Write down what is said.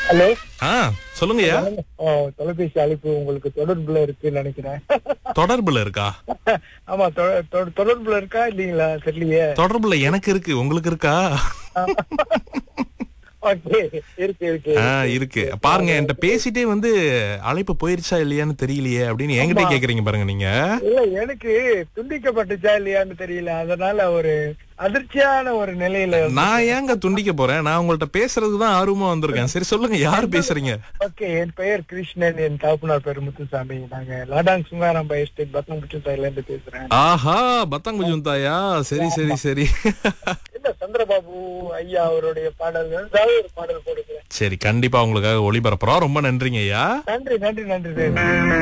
hello ஆ சொல்லுங்கய்யா ஆ, தொலைபேசி அழைப்பு உங்களுக்கு தொடர்புல இருக்குன்னு நினைக்கிறேன் தொடர்புல இருக்கா ஆமா தொ- தொ- தொடர்புல இருக்கா இல்லீங்களா தெரியலையே தொடர்புல எனக்கு இருக்கு உங்களுக்கு இருக்கா ஓகே இருக்கு இருக்கு ஆ இருக்கு பாருங்க என்கிட்ட பேசிட்டே வந்து அழைப்பு போயிருச்சா இல்லையான்னு தெரியலையே அப்படின்னு என்கிட்ட கேக்குறீங்க பாருங்க நீங்க இல்ல எனக்கு துண்டிக்கப்பட்டுச்சா இல்லையான்னு தெரியல அதனால ஒரு அதிர்ச்சியான ஒரு நிலையில நான் ஏங்க துண்டிக்க போறேன் நான் உங்கள்ட்ட பேசுறதுக்கு தான் ஆர்வமா வந்திருக்கேன் சரி சொல்லுங்க யார் பேசுறீங்க ஓகே என் பெயர் கிருஷ்ணன் என் தாப்புனார் பேர் முத்துசாமி நாங்க லாடாங் சுங்காராம்பா எஸ்டேட் பத்தம்புச்சந்தாயில இருந்து பேசுறேன் ஆஹா பத்தாங்குஜி தாயா சரி சரி சரி இல்ல சந்திரபாபு ஐயா அவருடைய பாடல்கள் ஏதாவது ஒரு பாடல் போடுங்க சரி கண்டிப்பா உங்களுக்காக ஒளிபரப்புறோம் ரொம்ப நன்றிங்க ஐயா நன்றி நன்றி நன்றி நன்றி